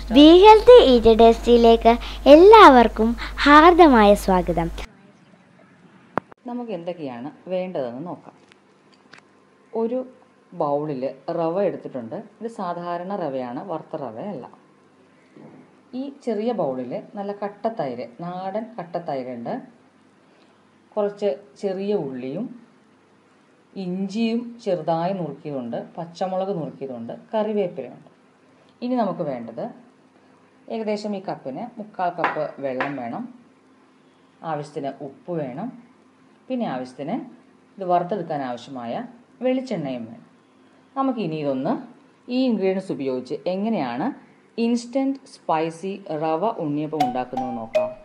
be healthy eat ടേസ്റ്റിയിലേക്ക് എല്ലാവർക്കും ഹാർദമായ സ്വാഗതം നമുക്ക് എന്തൊക്കെയാണ് വേണ്ടതെന്ന് നോക്കാം ഒരു ബൗളിൽ റവ എടുത്തിട്ടുണ്ട് ഇത് സാധാരണ റവയാണ് വറുത്ത റവയല്ല ഈ ചെറിയ ബൗളിൽ നല്ല കട്ടത്തൈര് നാടൻ കട്ടത്തൈരുണ്ട് കുറച്ച് ചെറിയ ഉള്ളിയും ഇഞ്ചിയും ചെറുതായി നുറുക്കിയതുണ്ട് പച്ചമുളക് നുറുക്കിയതുണ്ട് കറിവേപ്പിലയുണ്ട് ഇനി നമുക്ക് വേണ്ടത് ഏകദേശം ഈ കപ്പിന് മുക്കാൽ കപ്പ് വെള്ളം വേണം ആവശ്യത്തിന് ഉപ്പ് വേണം പിന്നെ ആവശ്യത്തിന് ഇത് വറുത്തെടുക്കാൻ ആവശ്യമായ വെളിച്ചെണ്ണയും വേണം നമുക്ക് ഇനി ഇതൊന്ന് ഈ ഇൻഗ്രീഡിയൻസ് ഉപയോഗിച്ച് എങ്ങനെയാണ് ഇൻസ്റ്റൻറ്റ് സ്പൈസി റവ ഉണ്ണിയപ്പം ഉണ്ടാക്കുന്നത് നോക്കാം